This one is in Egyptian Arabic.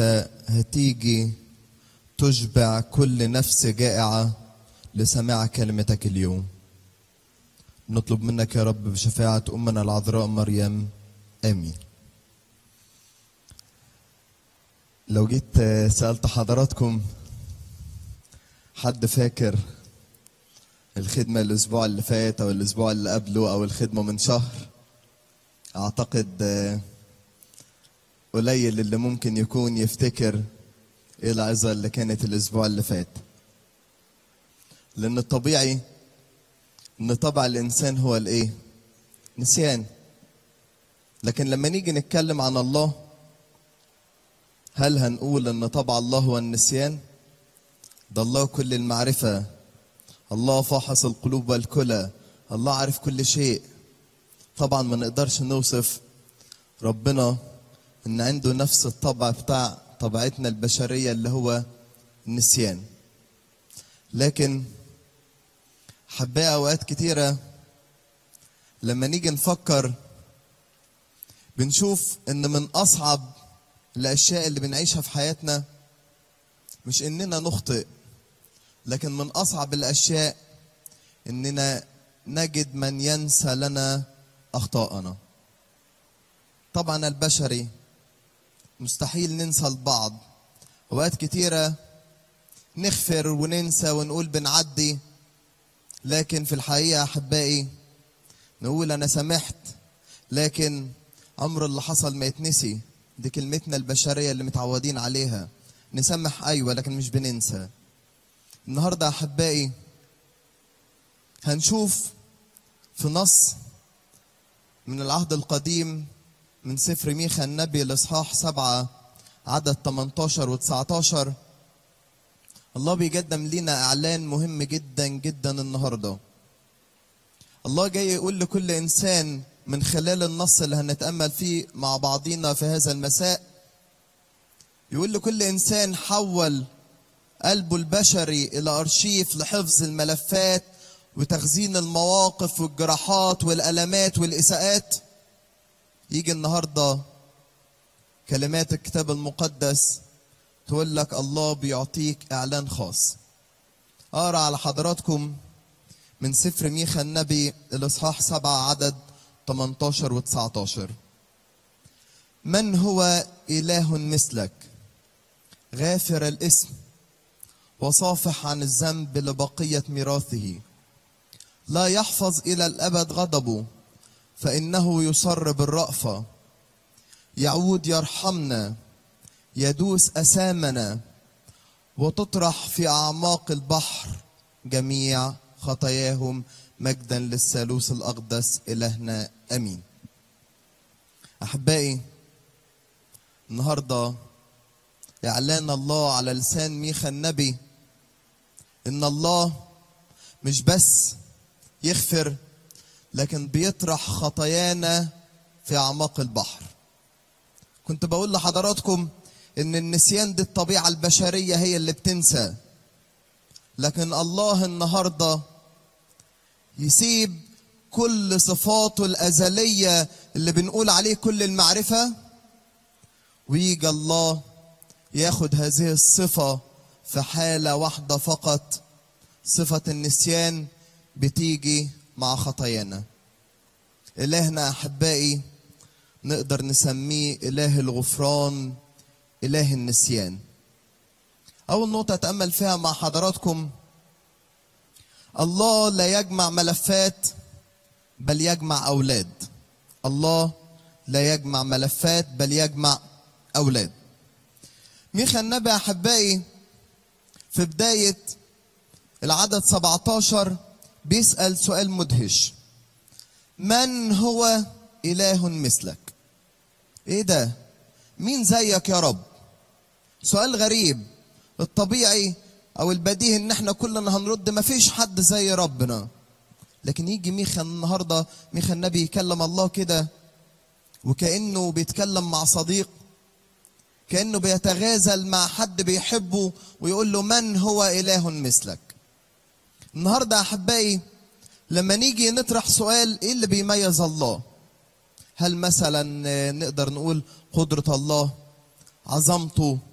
انت هتيجي تشبع كل نفس جائعة لسماع كلمتك اليوم نطلب منك يا رب بشفاعة أمنا العذراء مريم آمين لو جيت سألت حضراتكم حد فاكر الخدمة الأسبوع اللي فات أو الأسبوع اللي قبله أو الخدمة من شهر أعتقد آه، قليل اللي ممكن يكون يفتكر إيه العظة اللي كانت الأسبوع اللي فات لأن الطبيعي إن طبع الإنسان هو الإيه؟ نسيان لكن لما نيجي نتكلم عن الله هل هنقول ان طبع الله هو النسيان ده الله كل المعرفة الله فاحص القلوب والكلى الله عارف كل شيء طبعا ما نقدرش نوصف ربنا ان عنده نفس الطبع بتاع طبيعتنا البشرية اللي هو النسيان لكن حبايا اوقات كتيرة لما نيجي نفكر بنشوف ان من اصعب الاشياء اللي بنعيشها في حياتنا مش اننا نخطئ لكن من اصعب الاشياء اننا نجد من ينسى لنا اخطاءنا طبعا البشري مستحيل ننسى البعض اوقات كتيره نغفر وننسى ونقول بنعدي لكن في الحقيقه احبائي نقول انا سامحت لكن امر اللي حصل ما يتنسي دي كلمتنا البشريه اللي متعودين عليها نسامح ايوه لكن مش بننسى النهارده احبائي هنشوف في نص من العهد القديم من سفر ميخا النبي الاصحاح سبعة عدد 18 و 19 الله بيقدم لنا اعلان مهم جدا جدا النهارده الله جاي يقول لكل انسان من خلال النص اللي هنتامل فيه مع بعضينا في هذا المساء يقول لكل انسان حول قلبه البشري الى ارشيف لحفظ الملفات وتخزين المواقف والجراحات والالمات والاساءات يجي النهارده كلمات الكتاب المقدس تقول لك الله بيعطيك اعلان خاص اقرا على حضراتكم من سفر ميخا النبي الاصحاح سبعة عدد 18 و 19 من هو اله مثلك غافر الاسم وصافح عن الذنب لبقيه ميراثه لا يحفظ الى الابد غضبه فانه يصر بالرأفه يعود يرحمنا يدوس اثامنا وتطرح في اعماق البحر جميع خطاياهم مجدا للثالوث الاقدس الهنا امين احبائي النهارده اعلان الله على لسان ميخا النبي ان الله مش بس يغفر لكن بيطرح خطايانا في اعماق البحر كنت بقول لحضراتكم ان النسيان دي الطبيعه البشريه هي اللي بتنسى لكن الله النهارده يسيب كل صفاته الازليه اللي بنقول عليه كل المعرفه ويجي الله ياخد هذه الصفه في حاله واحده فقط صفه النسيان بتيجي مع خطايانا الهنا احبائي نقدر نسميه اله الغفران اله النسيان اول نقطه اتامل فيها مع حضراتكم الله لا يجمع ملفات بل يجمع اولاد الله لا يجمع ملفات بل يجمع اولاد ميخا النبي احبائي في بدايه العدد 17 بيسال سؤال مدهش من هو اله مثلك ايه ده مين زيك يا رب سؤال غريب الطبيعي او البديهي ان احنا كلنا هنرد ما فيش حد زي ربنا لكن يجي ميخا النهارده ميخا النبي يكلم الله كده وكانه بيتكلم مع صديق كانه بيتغازل مع حد بيحبه ويقول له من هو اله مثلك النهارده احبائي لما نيجي نطرح سؤال ايه اللي بيميز الله هل مثلا نقدر نقول قدرة الله عظمته